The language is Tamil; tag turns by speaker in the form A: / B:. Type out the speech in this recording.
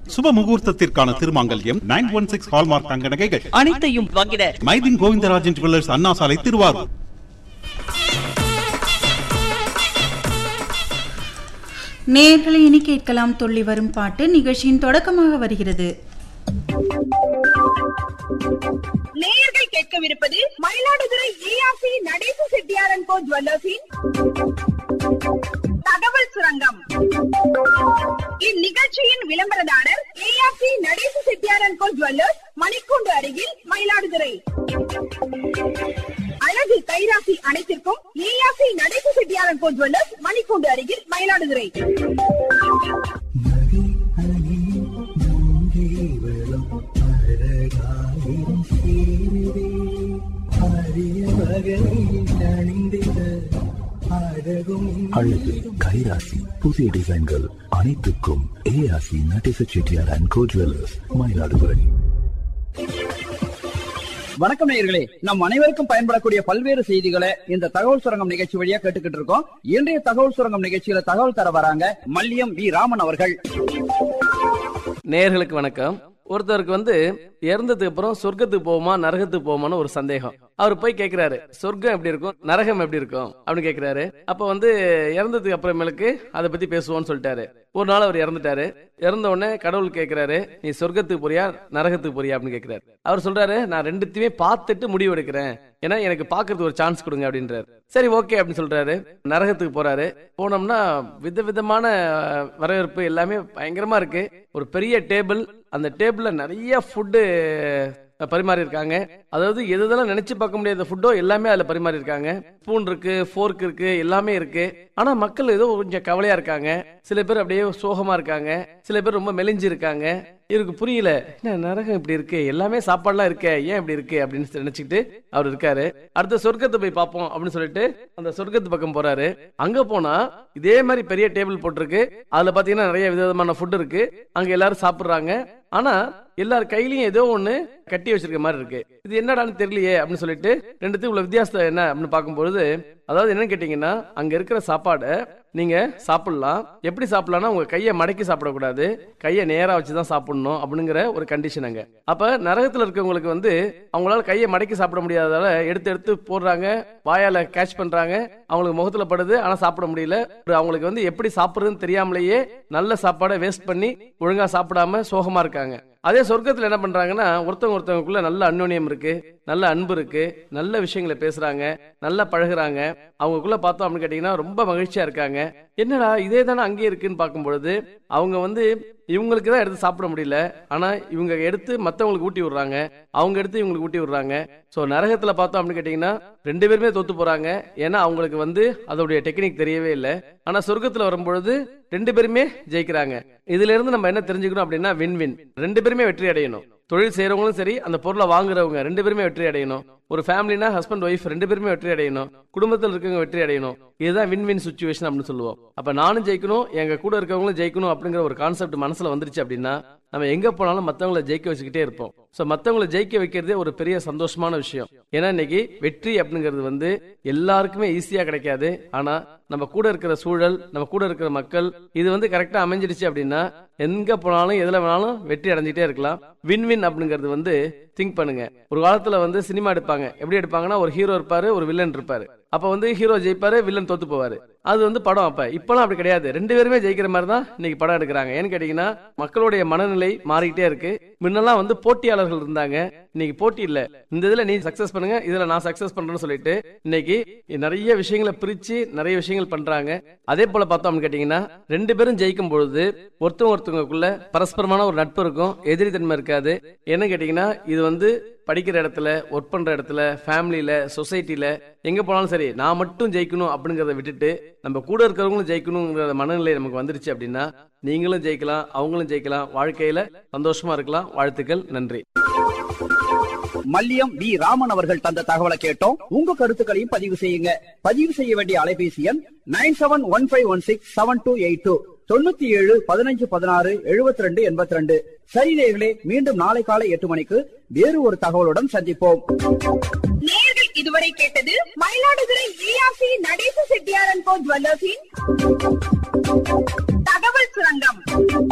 A: சுப முகூர்த்தத்திற்கான திருமாங்கல்யம் நைன் ஒன் சிக்ஸ் ஹால்மார்க் தங்க நகைகள்
B: அனைத்தையும் வாங்கிட
A: மைதின் கோவிந்தராஜன் ஜுவல்லர்ஸ் அண்ணா சாலை திருவாரூர்
C: நேர்களை இனி கேட்கலாம் துள்ளி வரும் பாட்டு நிகழ்ச்சியின் தொடக்கமாக வருகிறது
D: நேயர்கள் கேட்கவிருப்பது மயிலாடுதுறை ஏஆர்சி நடேச செட்டியாரன் கோ ஜுவல்லர்ஸின் தகவல் சுரங்கம் இந்நிகழ்ச்சியின் விளம்பரதாரர் ஏஆர்சி நடேச செட்டியாரன் கோ ஜுவல்லர்ஸ் மணிக்கூண்டு அருகில் மயிலாடுதுறை அழகு கைராசி அனைத்திற்கும் ஏஆர்சி நடேச செட்டியாரன் கோ ஜுவல்லர்ஸ் மணிக்கூண்டு அருகில் மயிலாடுதுறை
E: அழகு கைராசி புதிய டிசைன்கள் அனைத்துக்கும் ஏஆசி Nadesa Chettiar and co jewellers Mayiladuthurai
F: வணக்கம் நேயர்களே நம் அனைவருக்கும் பயன்படக்கூடிய பல்வேறு செய்திகளை இந்த தகவல் சுரங்கம் நிகழ்ச்சி வழியா கேட்டுக்கிட்டு இருக்கோம் இன்றைய தகவல் சுரங்கம் நிகழ்ச்சியில தகவல் தர வராங்க மல்லியம் வி ராமன் அவர்கள்
G: நேயர்களுக்கு வணக்கம் ஒருத்தருக்கு வந்து இறந்ததுக்கு அப்புறம் சொர்க்கத்துக்கு போகுமா நரகத்துக்கு போகுமான்னு ஒரு சந்தேகம் அவர் போய் கேக்குறாரு சொர்க்கம் எப்படி இருக்கும் நரகம் எப்படி இருக்கும் அப்படின்னு கேக்குறாரு அப்ப வந்து இறந்ததுக்கு அப்புறமேலுக்கு அதை பத்தி பேசுவோம்னு சொல்லிட்டாரு ஒரு நாள் அவர் இறந்துட்டாரு இறந்த உடனே கடவுள் கேக்குறாரு நீ சொர்க்கத்துக்கு போறியா நரகத்துக்கு போறியா அப்படின்னு கேக்குறாரு அவர் சொல்றாரு நான் ரெண்டுத்தையுமே பார்த்துட்டு முடிவு எடுக்கிறேன் ஏன்னா எனக்கு பாக்குறதுக்கு ஒரு சான்ஸ் கொடுங்க அப்படின்றாரு சரி ஓகே அப்படின்னு சொல்றாரு நரகத்துக்கு போறாரு போனோம்னா விதவிதமான அஹ், வரவேற்பு எல்லாமே பயங்கரமா இருக்கு ஒரு பெரிய டேபிள் அந்த டேபிள்ல நிறைய ஃபுட்டு பரிமாறி இருக்காங்க அதாவது எது எதெல்லாம் நினைச்சு பார்க்க முடியாத ஃபுட்டோ எல்லாமே அதுல பரிமாறி இருக்காங்க ஸ்பூன் இருக்கு ஃபோர்க் இருக்கு எல்லாமே இருக்கு ஆனா மக்கள் ஏதோ கொஞ்சம் கவலையா இருக்காங்க சில பேர் அப்படியே சோகமா இருக்காங்க சில பேர் ரொம்ப மெலிஞ்சு இருக்காங்க இவருக்கு புரியல என்ன நரகம் இப்படி இருக்கு எல்லாமே சாப்பாடுலாம் இருக்கே ஏன் இப்படி இருக்கு அப்படின்னு நினைச்சுக்கிட்டு அவர் இருக்காரு அடுத்த சொர்க்கத்தை போய் பார்ப்போம் அப்படின்னு சொல்லிட்டு அந்த சொர்க்கத்து பக்கம் போறாரு அங்க போனா இதே மாதிரி பெரிய டேபிள் போட்டிருக்கு அதுல பாத்தீங்கன்னா நிறைய விதவிதமான ஃபுட் இருக்கு அங்க எல்லாரும் சாப்பிடுறாங்க ஆனா எல்லார் கையிலயும் ஏதோ ஒண்ணு கட்டி வச்சிருக்க மாதிரி இருக்கு இது என்னடான்னு தெரியலையே அப்படின்னு சொல்லிட்டு ரெண்டுத்துக்கும் உள்ள வித்தியாசம் என்ன அப்படின்னு பார்க்கும்பொழுது அதாவது என்னன்னு கேட்டீங்கன்னா அங்க இருக்கிற சாப்பாடை நீங்க சாப்பிடலாம் எப்படி சாப்பிடலாம்னா உங்க கையை மடக்கி சாப்பிடக்கூடாது கையை நேரா வச்சுதான் சாப்பிடணும் அப்படிங்கிற ஒரு கண்டிஷன் அங்க அப்ப நரகத்துல இருக்கவங்களுக்கு வந்து அவங்களால கையை மடக்கி சாப்பிட முடியாததால எடுத்து எடுத்து போடுறாங்க வாயால கேட்ச் பண்றாங்க அவங்களுக்கு முகத்துல படுது ஆனா சாப்பிட முடியல ஒரு அவங்களுக்கு வந்து எப்படி சாப்பிடுறதுன்னு தெரியாமலேயே நல்ல சாப்பாடை வேஸ்ட் பண்ணி ஒழுங்கா சாப்பிடாம சோகமா இருக்காங்க அதே சொர்க்கத்துல என்ன பண்றாங்கன்னா ஒருத்தவங்க ஒருத்தவங்களுக்குள்ள நல்ல அந்யோன்யம் இருக்கு நல்ல அன்பு இருக்கு நல்ல விஷயங்களை பேசுறாங்க நல்லா பழகுறாங்க அவங்களுக்குள்ள பார்த்தோம் அப்படின்னு கேட்டீங்கன்னா ரொம்ப மகிழ்ச்சியா இருக்காங்க என்னடா இதே தானே அங்கேயே இருக்குன்னு பார்க்கும் பொழுது அவங்க வந்து இவங்களுக்கு தான் எடுத்து சாப்பிட முடியல ஆனா இவங்க எடுத்து மத்தவங்களுக்கு ஊட்டி விடுறாங்க அவங்க எடுத்து இவங்களுக்கு ஊட்டி விடுறாங்க சோ நரகத்துல பார்த்தோம் அப்படின்னு கேட்டீங்கன்னா ரெண்டு பேருமே தோத்து போறாங்க ஏன்னா அவங்களுக்கு வந்து அதோடைய டெக்னிக் தெரியவே இல்லை ஆனா சொர்க்கத்துல வரும்பொழுது ரெண்டு பேருமே ஜெயிக்கிறாங்க இதுல இருந்து நம்ம என்ன தெரிஞ்சுக்கணும் அப்படின்னா வின் வின் ரெண்டு பேருமே வெற்றி அடையணும் தொழில் செய்யறவங்களும் சரி அந்த பொருளை வாங்குறவங்க ரெண்டு பேருமே வெற்றி அடையணும் ஒரு ஃபேமிலினா ஹஸ்பண்ட் ஒய்ஃப் ரெண்டு பேருமே வெற்றி அடையணும் குடும்பத்தில் இருக்கவங்க வெற்றி அடையணும் இதுதான் வின் வின் சுச்சுவேஷன் அப்படின்னு சொல்லுவோம் அப்ப நானும் ஜெயிக்கணும் எங்க கூட இருக்கவங்களும் ஜெயிக்கணும் அப்படிங்கிற ஒரு கான்செப்ட் மனசுல வந்துருச்சு அப்படின்னா நம்ம எங்க போனாலும் மத்தவங்கள ஜெயிக்க வச்சுக்கிட்டே இருப்போம் சோ மத்தவங்கள ஜெயிக்க வைக்கிறதே ஒரு பெரிய சந்தோஷமான விஷயம் ஏன்னா இன்னைக்கு வெற்றி அப்படிங்கிறது வந்து எல்லாருக்குமே ஈஸியா கிடைக்காது ஆனா நம்ம கூட இருக்கிற சூழல் நம்ம கூட இருக்கிற மக்கள் இது வந்து கரெக்டா அமைஞ்சிடுச்சு அப்படின்னா எங்க போனாலும் எதுல வேணாலும் வெற்றி அடைஞ்சிட்டே இருக்கலாம் வின் வின் அப்படிங்கிறது வந்து திங்க் பண்ணுங்க ஒரு காலத்துல வந்து சினிமா எடுப்பாங்க எப்படி எடுப்பாங்கன்னா ஒரு ஹீரோ இருப்பாரு ஒரு வில்லன் இருப்பாரு அப்ப வந்து ஹீரோ ஜெயிப்பாரு வில்லன் தோத்து போவாரு அது வந்து படம் அப்ப இப்பெல்லாம் அப்படி கிடையாது ரெண்டு பேருமே ஜெயிக்கிற மாதிரி தான் இன்னைக்கு படம் எடுக்கிறாங்க ஏன்னு கேட்டீங்கன்னா மக்களுடைய மனநிலை மாறிக்கிட்டே இருக்கு முன்னெல்லாம் வந்து போட்டியாளர்கள் இருந்தாங்க இன்னைக்கு போட்டி இல்ல இந்த இதுல நீ சக்சஸ் பண்ணுங்க இதுல நான் சக்சஸ் பண்றேன்னு சொல்லிட்டு இன்னைக்கு நிறைய விஷயங்களை பிரிச்சு நிறைய விஷயங்கள் பண்றாங்க அதே போல பார்த்தோம் அப்படின்னு கேட்டீங்கன்னா ரெண்டு பேரும் ஜெயிக்கும் பொழுது ஒருத்தவங்க ஒருத்தவங்களுக்குள்ள பரஸ்பரமான ஒரு நட்பு இருக்கும் எதிரித்தன்மை இருக்காது என்ன கேட்டீங்கன்னா இது வந்து படிக்கிற இடத்துல ஒர்க் பண்ற இடத்துல ஃபேமிலியில சொசைட்டில எங்க போனாலும் சரி நான் மட்டும் ஜெயிக்கணும் அப்படிங்கறத விட்டுட்டு நம்ம கூட இருக்கிறவங்களும் ஜெயிக்கணுங்கிற மனநிலை நமக்கு வந்துருச்சு அப்படின்னா நீங்களும் ஜெயிக்கலாம் அவங்களும் ஜெயிக்கலாம் வாழ்க்கையில சந்தோஷமா இருக்கலாம் வாழ்த்துக்கள் நன்றி
F: மல்லியம் வி ராமன் அவர்கள் தந்த தகவலை கேட்டோம் உங்க கருத்துக்களையும் பதிவு செய்யுங்க பதிவு செய்ய வேண்டிய அலைபேசி எண் nine seven one five one six seven two eight two தொண்ணூத்தி ஏழு பதினஞ்சு பதினாறு எழுபத்தி ரெண்டு எண்பத்தி ரெண்டு சரி நேயர்களே மீண்டும் நாளை காலை எட்டு மணிக்கு வேறு ஒரு தகவலுடன் சந்திப்போம்
D: நேயர்கள் இதுவரை கேட்டது மயிலாடுதுறை ஏஆர்சி நடேச செட்டியாரன் கோ ஜுவல்லர்ஸின் தகவல் சுரங்கம்